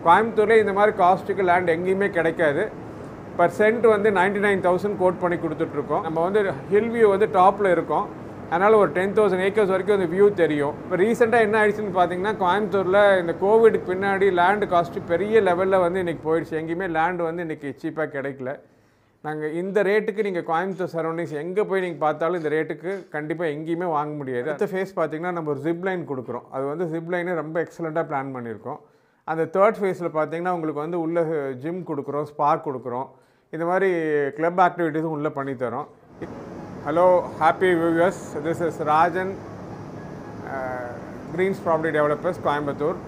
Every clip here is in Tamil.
கோயம்புத்தூர்லேயே இந்த மாதிரி காஸ்ட்டுக்கு லேண்ட் எங்கேயுமே கிடைக்காது பர் சென்ட் வந்து நைன்டி நைன் தௌசண்ட் கோட் பண்ணி கொடுத்துட்ருக்கோம் நம்ம வந்து ஹில் வியூ வந்து டாப்பில் இருக்கோம் அதனால் ஒரு டென் தௌசண்ட் ஏக்கர்ஸ் வரைக்கும் அந்த வியூ தெரியும் இப்போ ரீசெண்டாக என்ன ஆயிடுச்சுன்னு பார்த்தீங்கன்னா கோயம்புத்தூரில் இந்த கோவிடுக்கு பின்னாடி லேண்டு காஸ்ட்டு பெரிய லெவலில் வந்து இன்றைக்கி போயிடுச்சு எங்கேயுமே லேண்டு வந்து இன்றைக்கி சீப்பாக கிடைக்கல நாங்கள் இந்த ரேட்டுக்கு நீங்கள் கோயம்புத்தூர் சரௌண்டிங்ஸ் எங்கே போய் நீங்கள் பார்த்தாலும் இந்த ரேட்டுக்கு கண்டிப்பாக எங்கேயுமே வாங்க முடியாது அடுத்த ஃபேஸ் பார்த்தீங்கன்னா நம்ம ஒரு ஜிப் லைன் கொடுக்குறோம் அது வந்து ஜிப் லைனு ரொம்ப எக்ஸலண்ட்டாக பிளான் பண்ணியிருக்கோம் அந்த தேர்ட் ஃபேஸில் பார்த்தீங்கன்னா உங்களுக்கு வந்து உள்ள ஜிம் கொடுக்குறோம் ஸ்பார்க் கொடுக்குறோம் இந்த மாதிரி கிளப் ஆக்டிவிட்டீஸும் உள்ளே பண்ணித்தரோம் hello happy viewers this is Rajan greens property developers Coimbatore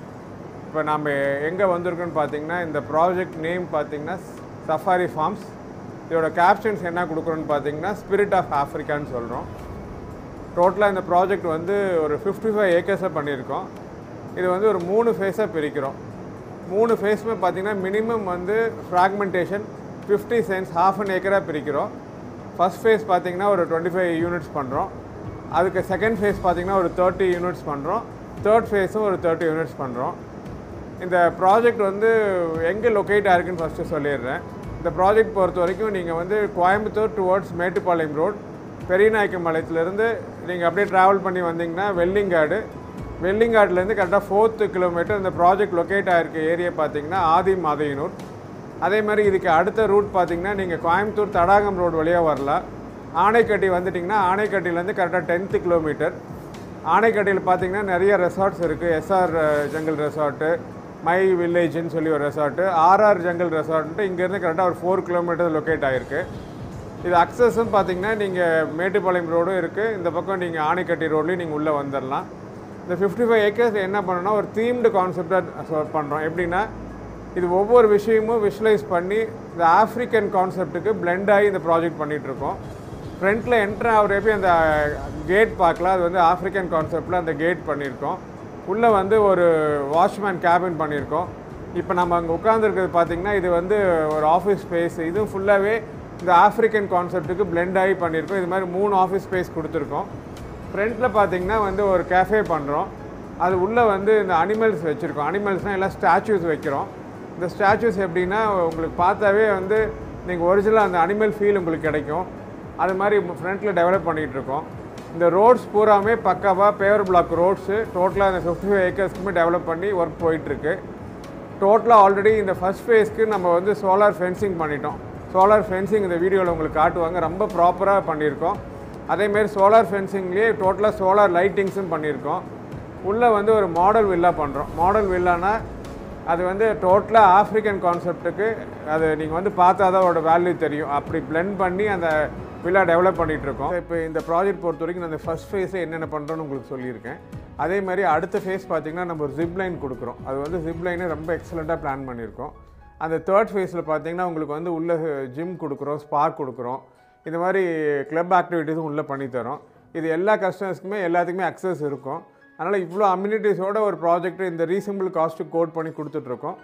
இப்போ நம்ம எங்கே வந்திருக்கோன்னு பார்த்தீங்கன்னா இந்த ப்ராஜெக்ட் நேம் பார்த்தீங்கன்னா சஃபாரி ஃபார்ம்ஸ் இதோட கேப்ஷன்ஸ் என்ன கொடுக்குறோன்னு பார்த்தீங்கன்னா ஸ்பிரிட் ஆஃப் ஆஃப்ரிக்கான்னு சொல்கிறோம் டோட்டலாக இந்த ப்ராஜெக்ட் வந்து ஒரு ஃபிஃப்டி ஃபைவ் ஏக்கர்ஸாக பண்ணியிருக்கோம் இது வந்து ஒரு மூணு ஃபேஸாக பிரிக்கிறோம் மூணு ஃபேஸுமே பார்த்தீங்கன்னா மினிமம் வந்து fragmentation fifty cents half an ஏக்கராக பிரிக்கிறோம் ஃபஸ்ட் ஃபேஸ் பார்த்தீங்கன்னா ஒரு டுவெண்ட்டி ஃபைவ் யூனிட்ஸ் பண்ணுறோம் அதுக்கு செகண்ட் ஃபேஸ் பார்த்தீங்கன்னா ஒரு தேர்ட்டி யூனிட்ஸ் பண்ணுறோம் தேர்ட் ஃபேஸும் ஒரு தேர்ட்டி யூனிட்ஸ் பண்ணுறோம் இந்த ப்ராஜெக்ட் வந்து எங்கே லொக்கேட் ஆயிருக்குன்னு ஃபஸ்ட்டு சொல்லிடுறேன் இந்த ப்ராஜெக்ட் பொறுத்த வரைக்கும் நீங்கள் வந்து கோயம்புத்தூர் டுவர்ட்ஸ் மேட்டுப்பாளையம் ரோட் பெரியநாயக்கம்பாளையத்துலேருந்து நீங்கள் அப்படியே ட்ராவல் பண்ணி வந்தீங்கன்னா வெள்ளிங்காடு வெள்ளிங்காடுலேருந்து கரெக்டாக ஃபோர்த்து கிலோமீட்டர் இந்த ப்ராஜெக்ட் லொக்கேட் ஆகிருக்க ஏரியா பார்த்தீங்கன்னா ஆதி மாதையனூர் அதே மாதிரி இதுக்கு அடுத்த ரூட் பார்த்தீங்கன்னா நீங்கள் கோயம்புத்தூர் தடாகம் ரோடு வழியாக வரலாம் ஆனைக்கட்டி வந்துட்டிங்கன்னா ஆனைக்கட்டிலேருந்து கரெக்டாக டென்த்து கிலோமீட்டர் ஆனைக்கட்டியில் பார்த்தீங்கன்னா நிறைய ரெசார்ட்ஸ் இருக்குது எஸ்ஆர் ஜங்கல் ரெசார்ட்டு மை வில்லேஜ்னு சொல்லி ஒரு ரெசார்ட்டு ஆர்ஆர் ஜங்கல் ரெசார்ட்டு இங்கேருந்து கரெக்டாக ஒரு ஃபோர் கிலோமீட்டர் லொக்கேட் ஆகிருக்கு இது அக்சஸும் பார்த்தீங்கன்னா நீங்கள் மேட்டுப்பாளையம் ரோடும் இருக்குது இந்த பக்கம் நீங்கள் ஆனைக்கட்டி ரோட்லேயும் நீங்கள் உள்ளே வந்துடலாம் இந்த ஃபிஃப்டி ஃபைவ் ஏக்கர்ஸ் என்ன பண்ணோன்னா ஒரு தீம்டு கான்செப்டாக பண்ணுறோம் எப்படின்னா இது ஒவ்வொரு விஷயமும் விஷுவலைஸ் பண்ணி இந்த ஆஃப்ரிக்கன் கான்செப்ட்டுக்கு blend ஆகி இந்த ப்ராஜெக்ட் பண்ணிகிட்ருக்கோம் ஃப்ரண்ட்டில் என்ட்ரு ஆகிறப்ப அந்த கேட் பார்க்கலாம் அது வந்து ஆஃப்ரிக்கன் கான்செப்டில் அந்த கேட் பண்ணியிருக்கோம் உள்ளே வந்து ஒரு வாட்ச்மேன் கேபின் பண்ணியிருக்கோம் இப்போ நம்ம அங்கே உட்காந்துருக்கிறது பார்த்தீங்கன்னா இது வந்து ஒரு ஆஃபீஸ் ஸ்பேஸ் இதுவும் ஃபுல்லாகவே இந்த ஆஃப்ரிக்கன் கான்செப்ட்டுக்கு blend ஆகி பண்ணியிருக்கோம் இது மாதிரி மூணு ஆஃபீஸ் ஸ்பேஸ் கொடுத்துருக்கோம் ஃப்ரண்ட்டில் பார்த்தீங்கன்னா வந்து ஒரு கேஃபே பண்ணுறோம் அது உள்ளே வந்து இந்த அனிமல்ஸ் வச்சுருக்கோம் அனிமல்ஸ்னால் எல்லாம் ஸ்டாச்சூஸ் வைக்கிறோம் இந்த ஸ்டாச்சூஸ் எப்படின்னா உங்களுக்கு பார்த்தாவே வந்து நீங்கள் ஒரிஜினலாக அந்த அனிமல் ஃபீல் உங்களுக்கு கிடைக்கும் அது மாதிரி ஃப்ரண்ட்டில் டெவலப் பண்ணிகிட்டு இருக்கோம் இந்த ரோட்ஸ் பூராமே பக்காவாக பேவர் பிளாக் ரோட்ஸு டோட்டலாக இந்த ஃபிஃப்டி ஃபைவ் ஏக்கர்ஸ்க்குமே டெவலப் பண்ணி ஒர்க் போயிட்டுருக்கு டோட்டலாக ஆல்ரெடி இந்த ஃபஸ்ட் ஃபேஸ்க்கு நம்ம வந்து சோலார் ஃபென்சிங் பண்ணிட்டோம் சோலார் ஃபென்சிங் இந்த வீடியோவில் உங்களுக்கு காட்டுவாங்க ரொம்ப ப்ராப்பராக பண்ணியிருக்கோம் அதேமாரி சோலார் ஃபென்சிங்லேயே டோட்டலாக சோலார் லைட்டிங்ஸும் பண்ணியிருக்கோம் உள்ளே வந்து ஒரு மாடல் வில்லா பண்ணுறோம் மாடல் வில்லானா அது வந்து டோட்டலாக ஆஃப்ரிக்கன் கான்செப்ட்டுக்கு அது நீங்கள் வந்து பார்த்தா தான் அதோட வேல்யூ தெரியும் அப்படி blend பண்ணி அந்த வில்லா டெவலப் பண்ணிகிட்டு இருக்கோம் இப்போ இந்த ப்ராஜெக்ட் பொறுத்த வரைக்கும் நான் அந்த ஃபஸ்ட் ஃபேஸில் என்னென்ன பண்ணுறோன்னு உங்களுக்கு சொல்லியிருக்கேன் அதே மாதிரி அடுத்த ஃபேஸ் பார்த்தீங்கன்னா நம்ம ஒரு ஜிப் லைன் கொடுக்குறோம் அது வந்து ஜிப் லைனை ரொம்ப எக்ஸலண்ட்டாக பிளான் பண்ணியிருக்கோம் அந்த தேர்ட் ஃபேஸில் பார்த்தீங்கன்னா உங்களுக்கு வந்து உள்ள ஜிம் கொடுக்குறோம் ஸ்பார்க் கொடுக்குறோம் இந்த மாதிரி கிளப் ஆக்டிவிட்டீஸும் உள்ளே பண்ணித்தரோம் இது எல்லா கஸ்டமர்ஸ்க்குமே எல்லாத்துக்குமே அக்சஸ் இருக்கும் அதனால் இவ்வளோ அம்யூனிட்டிஸோட ஒரு ப்ராஜெக்ட் இந்த ரீசனபிள் காஸ்ட்டு கோட் பண்ணி கொடுத்துட்ருக்கோம்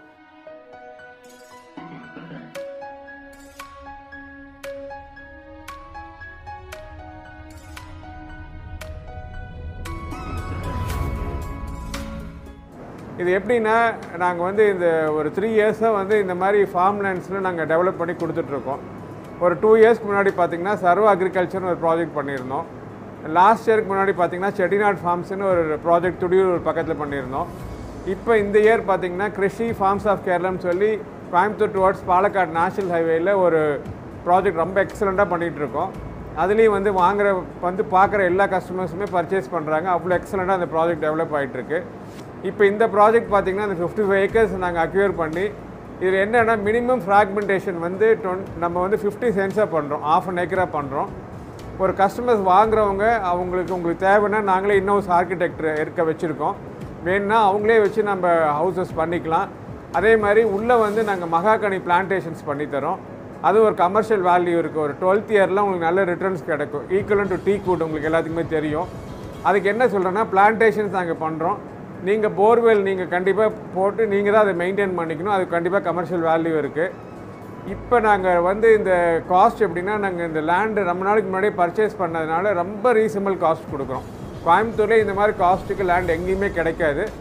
இது எப்படின்னா நாங்கள் வந்து இந்த ஒரு த்ரீ இயர்ஸாக வந்து இந்த மாதிரி ஃபார்ம் லேண்ட்ஸில் நாங்கள் டெவலப் பண்ணி கொடுத்துட்ருக்கோம் ஒரு டூ இயர்ஸ்க்கு முன்னாடி பார்த்தீங்கன்னா சர்வ அக்ரிகல்ச்சர்னு ஒரு ப்ராஜெக்ட் பண்ணியிருந்தோம் லாஸ்ட் இயருக்கு முன்னாடி பார்த்தீங்கன்னா செட்டிநாட் ஃபார்ம்ஸ்னு ஒரு ப்ராஜெக்ட் துடியூர் பக்கத்தில் பண்ணியிருந்தோம் இப்போ இந்த இயர் பார்த்தீங்கன்னா கிருஷி ஃபார்ம்ஸ் ஆஃப் கேரளம்னு சொல்லி கோயம்புத்தூர் டுவர்ட்ஸ் பாலக்காடு நேஷனல் ஹைவேயில் ஒரு ப்ராஜெக்ட் ரொம்ப எக்ஸலண்ட்டாக பண்ணிகிட்டு இருக்கோம் அதுலேயும் வந்து வாங்குற வந்து பார்க்குற எல்லா கஸ்டமர்ஸுமே பர்ச்சேஸ் பண்ணுறாங்க அவ்வளோ எக்ஸலண்ட்டாக அந்த ப்ராஜெக்ட் டெவலப் ஆகிட்டுருக்கு இப்போ இந்த ப்ராஜெக்ட் பார்த்தீங்கன்னா அந்த ஃபிஃப்டி ஃபைவ் ஏக்கர்ஸ் நாங்கள் அக்யூர் பண்ணி இதில் என்னென்னா மினிமம் ஃப்ராக்மெண்டேஷன் வந்து டொன் நம்ம வந்து ஃபிஃப்டி சென்ஸாக பண்ணுறோம் ஆஃப் அன் ஏக்கராக பண்ணுறோம் ஒரு கஸ்டமர்ஸ் வாங்குறவங்க அவங்களுக்கு உங்களுக்கு தேவைன்னா நாங்களே இன்னொரு ஆர்கிடெக்ட் இருக்க வச்சுருக்கோம் வேணும்னா அவங்களே வச்சு நம்ம ஹவுசஸ் பண்ணிக்கலாம் அதே மாதிரி உள்ளே வந்து நாங்கள் மகாகனி பிளான்டேஷன்ஸ் பண்ணித்தரோம் அது ஒரு கமர்ஷியல் வேல்யூ இருக்குது ஒரு டுவெல்த் இயரில் உங்களுக்கு நல்ல ரிட்டர்ன்ஸ் கிடைக்கும் ஈக்குவலன் டு டீ கூட் உங்களுக்கு எல்லாத்துக்குமே தெரியும் அதுக்கு என்ன சொல்கிறேன்னா பிளான்டேஷன்ஸ் நாங்கள் பண்ணுறோம் நீங்கள் போர்வெல் நீங்கள் கண்டிப்பாக போட்டு நீங்கள் தான் அதை மெயின்டைன் பண்ணிக்கணும் அது கண்டிப்பாக கமர்ஷியல் வேல்யூ இருக்குது இப்போ நாங்கள் வந்து இந்த காஸ்ட் எப்படின்னா நாங்கள் இந்த லேண்டு ரொம்ப நாளைக்கு முன்னாடியே பர்ச்சேஸ் பண்ணதுனால ரொம்ப ரீசனபிள் காஸ்ட் கொடுக்குறோம் கோயம்புத்தூர்லேயே இந்த மாதிரி காஸ்ட்டுக்கு லேண்ட் எங்கேயுமே கிடைக்காது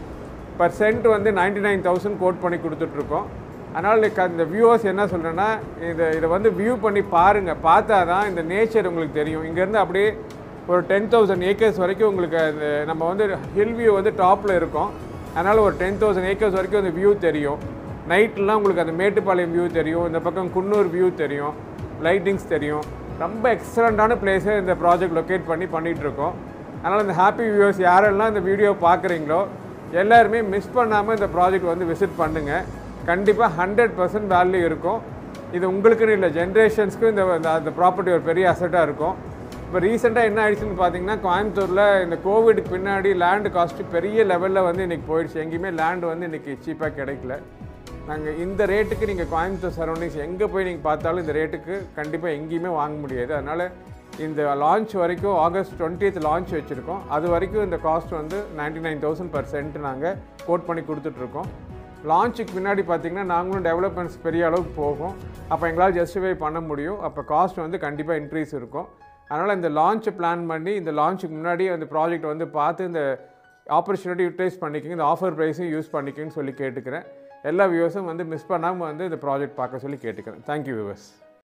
பர் சென்ட் வந்து நைன்டி நைன் தௌசண்ட் கோட் பண்ணி கொடுத்துட்ருக்கோம் அதனால் லைக் அந்த வியூவர்ஸ் என்ன சொல்கிறேன்னா இதை இதை வந்து வியூ பண்ணி பாருங்கள் பார்த்தா தான் இந்த நேச்சர் உங்களுக்கு தெரியும் இங்கேருந்து அப்படியே ஒரு டென் தௌசண்ட் ஏக்கர்ஸ் வரைக்கும் உங்களுக்கு அந்த நம்ம வந்து ஹில் வியூ வந்து டாப்பில் இருக்கும் அதனால் ஒரு டென் தௌசண்ட் ஏக்கர்ஸ் வரைக்கும் அந்த வியூ தெரியும் நைட்லாம் உங்களுக்கு அந்த மேட்டுப்பாளையம் வியூ தெரியும் இந்த பக்கம் குன்னூர் வியூ தெரியும் லைட்டிங்ஸ் தெரியும் ரொம்ப எக்ஸலண்ட்டான பிளேஸை இந்த ப்ராஜெக்ட் லொக்கேட் பண்ணி பண்ணிகிட்டு இருக்கோம் அதனால் இந்த ஹாப்பி வியூவர்ஸ் யாரெல்லாம் இந்த வீடியோ பார்க்குறீங்களோ எல்லாருமே மிஸ் பண்ணாமல் இந்த ப்ராஜெக்ட் வந்து விசிட் பண்ணுங்கள் கண்டிப்பாக ஹண்ட்ரட் பர்சன்ட் வேல்யூ இருக்கும் இது உங்களுக்குன்னு இல்லை ஜென்ரேஷன்ஸ்க்கும் இந்த இந்த- அந்த ப்ராப்பர்ட்டி ஒரு பெரிய அசட்டாக இருக்கும் இப்போ ரீசெண்டாக என்ன ஆயிடுச்சுன்னு பார்த்தீங்கன்னா கோயம்புத்தூரில் இந்த கோவிடுக்கு பின்னாடி லேண்டு காஸ்ட்டு பெரிய லெவலில் வந்து இன்றைக்கி போயிடுச்சு எங்கேயுமே லேண்டு வந்து இன்றைக்கி சீப்பாக கிடைக்கல நாங்கள் இந்த ரேட்டுக்கு நீங்கள் கோயம்புத்தூர் சரௌண்டிங்ஸ் எங்கே போய் நீங்கள் பார்த்தாலும் இந்த ரேட்டுக்கு கண்டிப்பாக எங்கேயுமே வாங்க முடியாது அதனால் இந்த லான்ச் வரைக்கும் ஆகஸ்ட் டுவெண்ட்டியத் லான்ச் வச்சுருக்கோம் அது வரைக்கும் இந்த காஸ்ட் வந்து ninety nine thousand per cent நாங்கள் கோட் பண்ணி கொடுத்துட்ருக்கோம் லான்ச்சுக்கு முன்னாடி பார்த்தீங்கன்னா நாங்களும் டெவலப்மெண்ட்ஸ் பெரிய அளவுக்கு போகும் அப்போ எங்களால் ஜஸ்டிஃபை பண்ண முடியும் அப்போ காஸ்ட் வந்து கண்டிப்பாக இன்க்ரீஸ் இருக்கும் அதனால் இந்த லான்ச்சை பிளான் பண்ணி இந்த லான்ச்சுக்கு முன்னாடி அந்த ப்ராஜெக்ட் வந்து பார்த்து இந்த ஆப்பர்ச்சுனிட்டி யூட்டிலைஸ் பண்ணிக்கிங்க இந்த ஆஃபர் ப்ரைஸையும் யூஸ் பண்ணிக்கன்னு சொல்லி கேட்டுக்கிறேன் எல்லா வியூவர்ஸும் வந்து மிஸ் பண்ணாமல் வந்து இந்த ப்ராஜெக்ட் பார்க்க சொல்லி கேட்டுக்கிறேன் தேங்க்யூ வியூவர்ஸ்